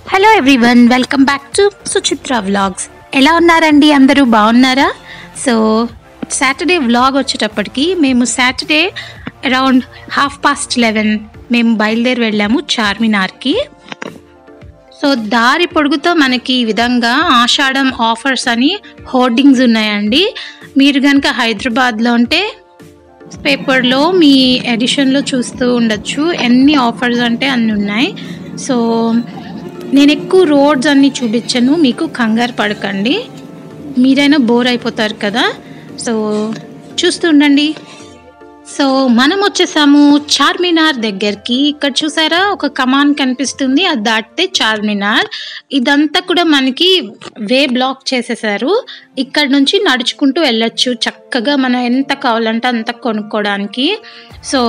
Hello everyone welcome back to Suchitra vlogs ఎలా ఉన్నారండి అందరూ బాగున్నారా సో సాటర్డే వ్లాగ్ వచ్చేటప్పటికి మేము Saturday around half past eleven మేము బయలుదేరి వెళ్ళాము చార్మినార్కి సో దారి పొడుగుతో మనకి ఈ విధంగా ఆషాఢం ఆఫర్స్ అని హోర్డింగ్స్ ఉన్నాయండి మీరు కనుక హైదరాబాద్లో ఉంటే పేపర్లో మీ ఎడిషన్లో చూస్తూ ఉండొచ్చు ఎన్ని ఆఫర్స్ అంటే అన్ని ఉన్నాయి సో నేను ఎక్కువ రోడ్స్ అన్ని చూపించను మీకు కంగారు పడకండి మీరైనా బోర్ అయిపోతారు కదా సో చూస్తూ ఉండండి సో మనం వచ్చేసాము చార్మినార్ దగ్గరికి ఇక్కడ చూసారా ఒక కమాన్ కనిపిస్తుంది అది దాటితే చార్మినార్ ఇదంతా కూడా మనకి వే బ్లాక్ చేసేసారు ఇక్కడ నుంచి నడుచుకుంటూ వెళ్ళొచ్చు చక్కగా మనం ఎంత కావాలంటే అంత కొనుక్కోవడానికి సో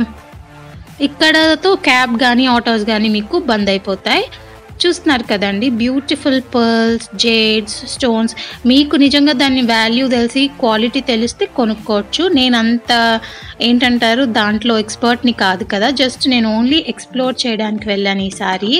ఇక్కడతో క్యాబ్ కానీ ఆటోస్ కానీ మీకు బంద్ అయిపోతాయి చూస్తున్నారు కదండి బ్యూటిఫుల్ పర్ల్స్ జేడ్స్ స్టోన్స్ మీకు నిజంగా దాని వాల్యూ తెలిసి క్వాలిటీ తెలిస్తే కొనుక్కోవచ్చు నేను అంత ఏంటంటారు దాంట్లో ఎక్స్పర్ట్ని కాదు కదా జస్ట్ నేను ఓన్లీ ఎక్స్ప్లోర్ చేయడానికి వెళ్ళాను ఈసారి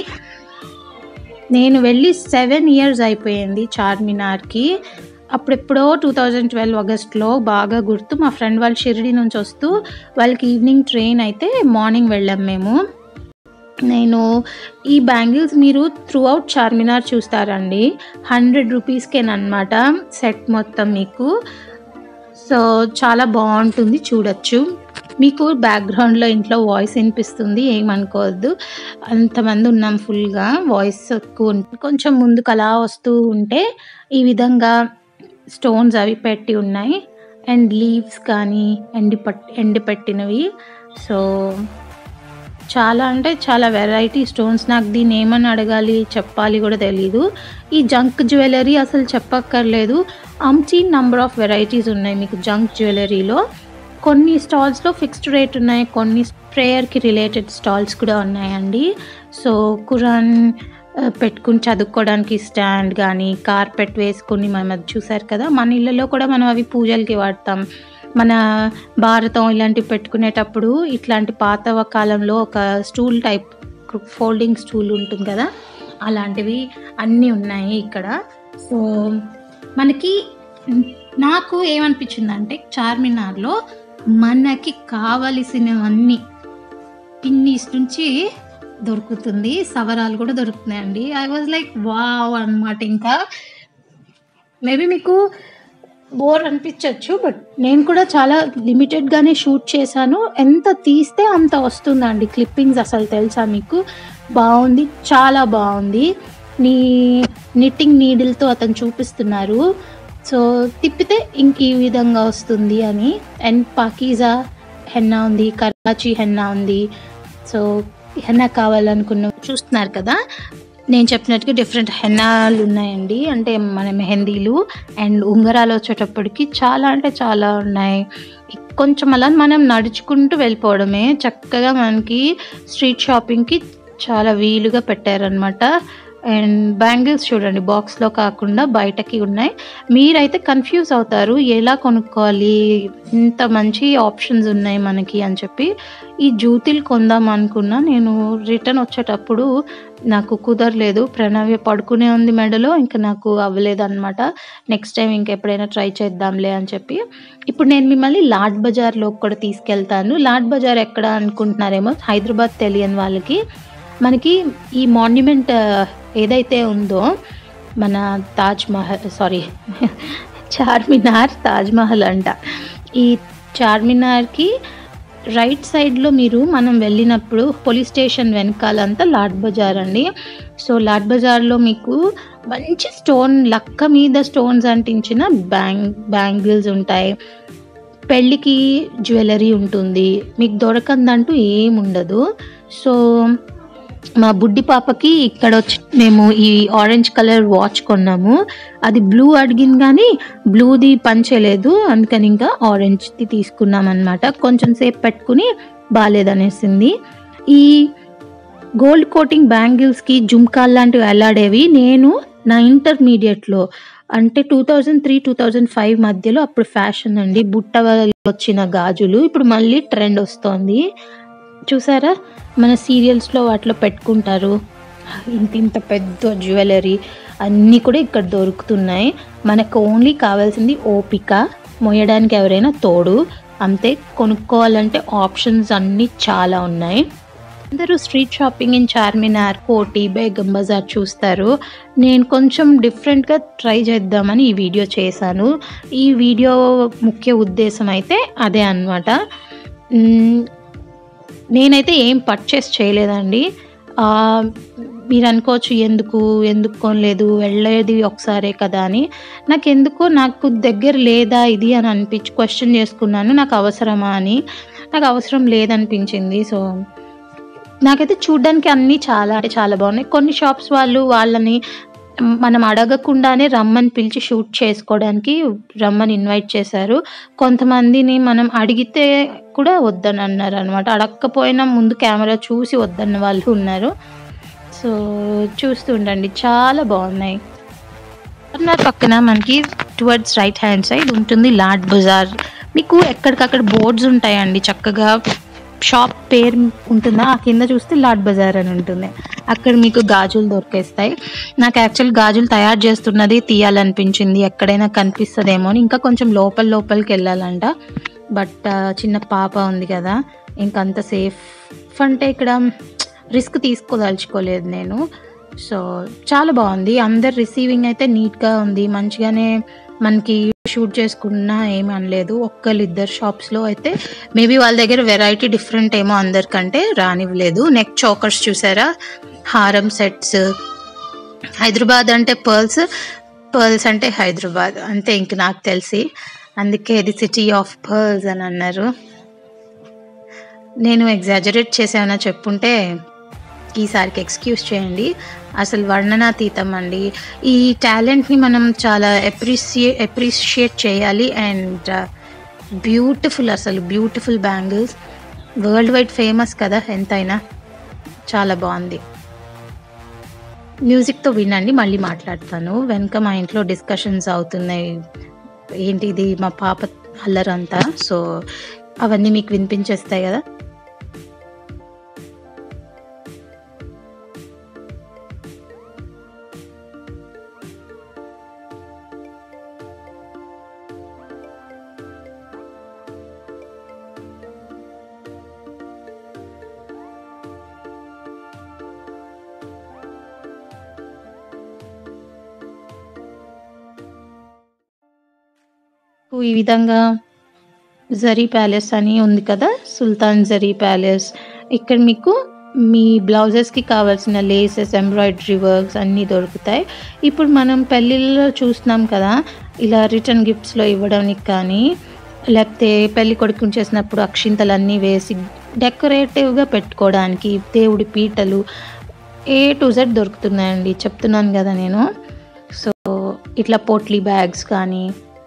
నేను వెళ్ళి సెవెన్ ఇయర్స్ అయిపోయింది చార్మినార్కి అప్పుడెప్పుడో టూ థౌజండ్ ట్వెల్వ్ ఆగస్ట్లో బాగా గుర్తు మా ఫ్రెండ్ వాళ్ళు షిరిడి నుంచి వస్తూ వాళ్ళకి ఈవినింగ్ ట్రైన్ అయితే మార్నింగ్ వెళ్ళాం మేము నేను ఈ బ్యాంగిల్స్ మీరు త్రూ అవుట్ చార్మినార్ చూస్తారండి హండ్రెడ్ రూపీస్కేనమాట సెట్ మొత్తం మీకు సో చాలా బాగుంటుంది చూడొచ్చు మీకు బ్యాక్గ్రౌండ్లో ఇంట్లో వాయిస్ వినిపిస్తుంది ఏమనుకోవద్దు అంతమంది ఉన్నాం ఫుల్గా వాయిస్ ఎక్కువ ఉం- కొంచెం ముందుకు అలా వస్తూ ఉంటే ఈ విధంగా స్టోన్స్ అవి పెట్టి ఉన్నాయి అండ్ లీవ్స్ కానీ ఎండి పట్ ఎండి పెట్టినవి సో చాలా అంటే చాలా వెరైటీ స్టోన్స్ నాకు దీన్ని ఏమని అడగాలి చెప్పాలి కూడా తెలీదు ఈ జంక్ జ్యువెలరీ అసలు చెప్పక్కర్లేదు అంచీన్ నంబర్ ఆఫ్ వెరైటీస్ ఉన్నాయి మీకు జంక్ జ్యువెలరీలో కొన్ని స్టాల్స్లో ఫిక్స్డ్ రేట్ ఉన్నాయి కొన్ని ప్రేయర్కి రిలేటెడ్ స్టాల్స్ కూడా ఉన్నాయండి సో కురాన్ ఆ, పెట్టుకుని చదువుకోవడానికి స్టాండ్ కానీ కార్పెట్ వేసుకుని మనం అది చూసారు కదా మన ఇళ్ళలో కూడా మనం అవి పూజలకి వాడతాం మన భారతం ఇలాంటివి పెట్టుకునేటప్పుడు ఇట్లాంటి పాత కాలంలో ఒక స్టూల్ టైప్ ఫోల్డింగ్ స్టూల్ ఉంటుంది కదా అలాంటివి అన్నీ ఉన్నాయి ఇక్కడ సో మనకి నాకు ఏమనిపించిందంటే చార్మినార్లో మనకి కావలసినవన్నీ పిన్నీస్ నుంచి దొరుకుతుంది సవరాలు కూడా దొరుకుతున్నాయండి ఐ వాజ్ లైక్ వావ్ అన్నమాట ఇంకా మేబీ మీకు బోర్ అనిపించవచ్చు బట్ నేను కూడా చాలా లిమిటెడ్గానే షూట్ చేశాను ఎంత తీస్తే అంత వస్తుందండి క్లిప్పింగ్స్ అసలు తెలుసా మీకు బాగుంది చాలా బాగుంది నీ నిట్టింగ్ నీడిల్తో అతను చూపిస్తున్నారు సో తిప్పితే ఇంక ఈ విధంగా వస్తుంది అని అండ్ పాకీజా హెన్నా ఉంది కరాచీ హెన్నా ఉంది సో హెన్నా కావాలనుకున్న చూస్తున్నారు కదా నేను చెప్పినట్టుగా డిఫరెంట్ హెన్నాలు ఉన్నాయండి అంటే మన మెహందీలు అండ్ ఉంగరాలు వచ్చేటప్పటికి చాలా అంటే చాలా ఉన్నాయి కొంచెం అలా మనం నడుచుకుంటూ వెళ్ళిపోవడమే చక్కగా మనకి స్ట్రీట్ షాపింగ్కి చాలా వీలుగా పెట్టారనమాట అండ్ బ్యాంగిల్స్ చూడండి బాక్స్లో కాకుండా బయటకి ఉన్నాయి మీరైతే కన్ఫ్యూజ్ అవుతారు ఎలా కొనుక్కోవాలి ఇంత మంచి ఆప్షన్స్ ఉన్నాయి మనకి అని చెప్పి ఈ జ్యూతిలు కొందాం అనుకున్నా నేను రిటర్న్ వచ్చేటప్పుడు నాకు కుదరలేదు ప్రణవ్య పడుకునే ఉంది మెడలో ఇంకా నాకు అవ్వలేదు అనమాట నెక్స్ట్ టైం ఇంకెప్పుడైనా ట్రై చేద్దాంలే అని చెప్పి ఇప్పుడు నేను మిమ్మల్ని లాడ్ బజార్లోకి కూడా తీసుకెళ్తాను లాడ్ బజార్ ఎక్కడ అనుకుంటున్నారేమో హైదరాబాద్ తెలియని వాళ్ళకి మనకి ఈ మాన్యుమెంట్ ఏదైతే ఉందో మన తాజ్ మహల్ సారీ చార్మినార్ తాజ్ మహల్ అంట ఈ చార్మినార్కి రైట్ సైడ్లో మీరు మనం వెళ్ళినప్పుడు పోలీస్ స్టేషన్ వెనకాలంతా లాడ్ బజార్ అండి సో లాడ్ బజార్లో మీకు మంచి స్టోన్ లక్క మీద స్టోన్స్ అంటించిన బ్యాంగ్ బ్యాంగిల్స్ ఉంటాయి పెళ్ళికి జ్యువెలరీ ఉంటుంది మీకు దొరకందంటూ ఏం ఉండదు సో మా బుడ్డి పాపకి ఇక్కడ వచ్చి మేము ఈ ఆరెంజ్ కలర్ వాచ్ కొన్నాము అది బ్లూ అడిగింది కానీ బ్లూది పనిచేయలేదు అందుకని ఇంకా ఆరెంజ్ది తీసుకున్నాం అనమాట కొంచెం సేపు పెట్టుకుని బాగాలేదనేసింది ఈ గోల్డ్ కోటింగ్ బ్యాంగిల్స్కి జుమ్కాల్ లాంటివి ఎలాడేవి నేను నా ఇంటర్మీడియట్లో అంటే two thousand three two thousand five మధ్యలో అప్పుడు ఫ్యాషన్ అండి బుట్ట వచ్చిన గాజులు ఇప్పుడు మళ్ళీ ట్రెండ్ వస్తోంది చూసారా మన సీరియల్స్లో వాటిలో పెట్టుకుంటారు ఇంత ఇంత పెద్ద జ్యువెలరీ అన్నీ కూడా ఇక్కడ దొరుకుతున్నాయి మనకు ఓన్లీ కావాల్సింది ఓపిక మోయడానికి ఎవరైనా తోడు అంతే కొనుక్కోవాలంటే ఆప్షన్స్ అన్నీ చాలా ఉన్నాయి అందరూ స్ట్రీట్ షాపింగ్ ఇన్ చార్మినార్ కోటి బేగం బజార్ చూస్తారు నేను కొంచెం డిఫరెంట్గా ట్రై చేద్దామని ఈ వీడియో చేశాను ఈ వీడియో ముఖ్య ఉద్దేశం అయితే అదే అనమాట నేనైతే ఏం పర్చేస్ చేయలేదండి ఆ, మీరు అనుకోవచ్చు ఎందుకు ఎందుకు కొనలేదు వెళ్ళేది ఒకసారే కదా అని నాకు ఎందుకో నాకు దగ్గర లేదా ఇది అని అనిపించి క్వశ్చన్ చేసుకున్నాను నాకు అవసరమా అని నాకు అవసరం లేదనిపించింది సో నాకైతే చూడ్డానికి అన్నీ చాలా అంటే చాలా బాగున్నాయి కొన్ని షాప్స్ వాళ్ళు వాళ్ళని మనం అడగకుండానే రమ్మని పిలిచి షూట్ చేసుకోవడానికి రమ్మని ఇన్వైట్ చేశారు కొంతమందిని మనం అడిగితే కూడా వద్దని అన్నారు అనమాట అడగకపోయినా ముందు కెమెరా చూసి వద్దన్న వాళ్ళు ఉన్నారు సో చూస్తూ ఉండండి చాలా బాగున్నాయి కార్నర్ పక్కన మనకి టువర్డ్స్ రైట్ హ్యాండ్ సైడ్ ఉంటుంది లాడ్ బజార్ మీకు ఎక్కడికక్కడ బోర్డ్స్ ఉంటాయండి చక్కగా షాప్ పేరు ఉంటుందా ఆ కింద చూస్తే లాడ్ బజార్ అని ఉంటుంది అక్కడ మీకు గాజులు దొరికేస్తాయి నాకు యాక్చువల్ గాజులు తయారు చేస్తున్నది తీయాలనిపించింది ఎక్కడైనా కనిపిస్తుందేమో అని ఇంకా కొంచెం లోపల లోపలికి వెళ్ళాలంట బట్ ఆ, చిన్న పాప ఉంది కదా ఇంకంత సేఫ్ అంటే ఇక్కడ రిస్క్ తీసుకోదలుచుకోలేదు నేను సో చాలా బాగుంది అందరు రిసీవింగ్ అయితే నీట్గా ఉంది మంచిగానే మనకి షూట్ చేసుకున్నా ఏమి అనలేదు ఒక్కళ్ళు ఇద్దరు షాప్స్లో అయితే మేబీ వాళ్ళ దగ్గర వెరైటీ డిఫరెంట్ ఏమో అందరికంటే రానివ్వలేదు నెక్ చోకర్స్ చూసారా హారం సెట్స్ హైదరాబాద్ అంటే పర్ల్స్ పర్ల్స్ అంటే హైదరాబాద్ అంతే ఇంక నాకు తెలిసి అందుకే ఇది సిటీ ఆఫ్ పర్ల్స్ అని అన్నారు నేను ఎగ్జాజరేట్ చేసామన్నా చెప్పుంటే ఈసారికి ఎక్స్క్యూజ్ చేయండి అసలు వర్ణనాతీతం అండి ఈ టాలెంట్ని మనం చాలా అప్రిసియే అప్రిషియేట్ చేయాలి అండ్ బ్యూటిఫుల్ అసలు beautiful bangles worldwide famous కదా ఎంతైనా చాలా బాగుంది మ్యూజిక్తో వినండి మళ్ళీ మాట్లాడతాను వెనక మా ఇంట్లో డిస్కషన్స్ అవుతున్నాయి ఏంటి ఇది మా పాప అల్లరంతా సో అవన్నీ మీకు వినిపించేస్తాయి కదా ఈ విధంగా జరీ ప్యాలెస్ అని ఉంది కదా సుల్తాన్ జరీ ప్యాలెస్ ఇక్కడ మీకు మీ బ్లౌజెస్కి కావాల్సిన లేసెస్ ఎంబ్రాయిడరీ వర్క్స్ అన్నీ దొరుకుతాయి ఇప్పుడు మనం పెళ్ళిళ్ళలో చూస్తున్నాం కదా ఇలా రిటర్న్ గిఫ్ట్స్లో ఇవ్వడానికి కానీ లేకపోతే పెళ్లి కొడుకుని చేసినప్పుడు అక్షింతలన్నీ వేసి డెకరేటివ్గా పెట్టుకోవడానికి దేవుడి పీటలు ఏ టు జెడ్ దొరుకుతున్నాయండి చెప్తున్నాను కదా నేను సో ఇట్లా పోట్లీ బ్యాగ్స్ కానీ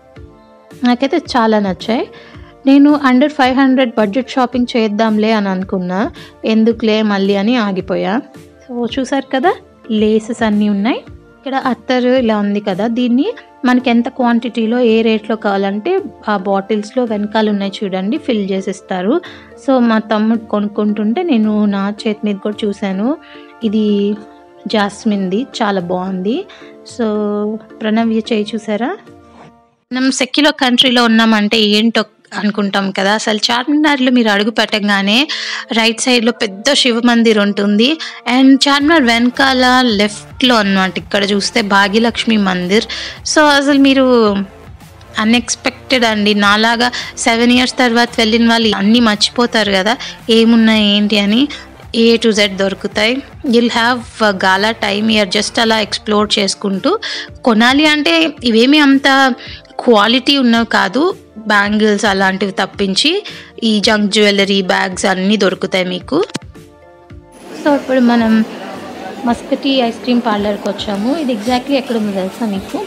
నాకైతే చాలా నచ్చాయి నేను under five hundred budget shopping చేద్దాంలే అని అనుకున్నా ఎందుకులే మళ్ళీ అని ఆగిపోయా సో చూసారు కదా లేసెస్ అన్నీ ఉన్నాయి ఇక్కడ అత్తరు ఇలా ఉంది కదా దీన్ని మనకి ఎంత క్వాంటిటీలో ఏ రేట్లో కావాలంటే ఆ బాటిల్స్లో వెనకాల ఉన్నాయి చూడండి ఫిల్ చేసిస్తారు సో మా తమ్ముడు కొనుక్కుంటుంటే నేను నా చేతి మీద కూడా చూశాను ఇది జాస్మిన్ది చాలా బాగుంది సో ప్రణవ్య చేయి చూసారా మనం సెక్యులర్ కంట్రీలో ఉన్నామంటే ఏంటో అనుకుంటాం కదా అసలు చార్మినార్లో మీరు అడుగు పెట్టగానే రైట్ సైడ్లో పెద్ద శివ మందిర్ ఉంటుంది అండ్ చార్మినార్ వెనకాల లెఫ్ట్లో అన్నమాట ఇక్కడ చూస్తే భాగ్యలక్ష్మి మందిర్ సో అసలు మీరు అన్ఎక్స్పెక్టెడ్ అండి నాలాగా సెవెన్ ఇయర్స్ తర్వాత వెళ్ళిన వాళ్ళు అన్నీ మర్చిపోతారు కదా ఏమున్నాయి ఏంటి అని ఏ టు జెడ్ దొరుకుతాయి you'll have gala time here just అలా ఎక్స్ప్లోర్ చేసుకుంటూ కొనాలి అంటే ఇవేమి అంత క్వాలిటీ ఉన్నవి కాదు బ్యాంగిల్స్ అలాంటివి తప్పించి ఈ జంక్ జ్యువెలరీ బ్యాగ్స్ అన్నీ దొరుకుతాయి మీకు సో ఇప్పుడు మనం మస్కటీ ఐస్ క్రీమ్ పార్లర్కి వచ్చాము ఇది ఎగ్జాక్ట్లీ ఎక్కడ ఉందో తెలుసా మీకు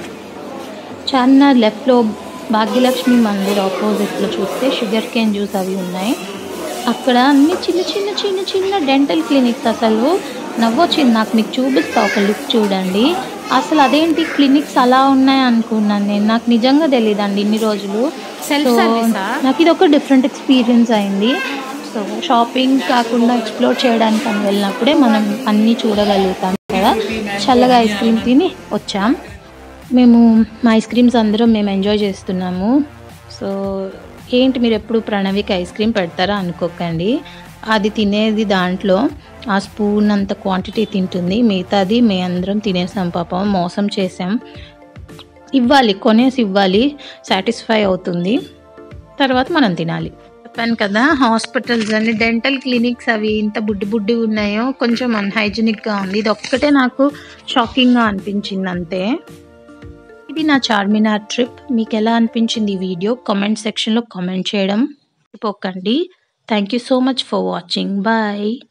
చార్మినార్ లెఫ్ట్లో భాగ్యలక్ష్మి మందిర్ ఆపోజిట్లో చూస్తే షుగర్ కేన్ జ్యూస్ అవి ఉన్నాయి అక్కడ అన్ని చిన్న చిన్న చిన్న చిన్న డెంటల్ క్లినిక్స్ అసలు నవ్వొచ్చింది నాకు మీకు చూపిస్తా ఒక లుక్ చూడండి అసలు అదేంటి క్లినిక్స్ అలా ఉన్నాయి అనుకున్నాను నేను నాకు నిజంగా తెలియదండి ఇన్ని రోజులు Self So, service ఆ? నాకు ఇది ఒక డిఫరెంట్ ఎక్స్పీరియన్స్ అయింది సో సో షాపింగ్ కాకుండా ఎక్స్ప్లోర్ చేయడానికి అని వెళ్ళినప్పుడే మనం అన్నీ చూడగలుగుతాం కదా చల్లగా ఐస్ క్రీమ్ తిని వచ్చాం మేము మా ఐస్ క్రీమ్స్ అందరం మేము ఎంజాయ్ చేస్తున్నాము సో ఏంటి మీరు ఎప్పుడు ప్రణవికి ఐస్ క్రీమ్ పెడతారా అనుకోకండి అది తినేది దాంట్లో ఆ స్పూన్ అంత క్వాంటిటీ తింటుంది మిగతాది మేము అందరం తినేసాం పాపం మోసం చేసాం ఇవ్వాలి కొనేసి ఇవ్వాలి సాటిస్ఫై అవుతుంది తర్వాత మనం తినాలి చెప్పాను కదా హాస్పిటల్స్ అన్ని డెంటల్ క్లినిక్స్ అవి ఇంత బుడ్డి బుడ్డి ఉన్నాయో కొంచెం అన్హైజీనిక్గా ఉంది ఇది ఒక్కటే నాకు షాకింగ్గా అనిపించింది అంతే ఇది నా చార్మినార్ ట్రిప్ మీకు ఎలా అనిపించింది ఈ వీడియో కామెంట్ సెక్షన్లో కామెంట్ చేయడం మర్చిపోకండి thank you so much for watching bye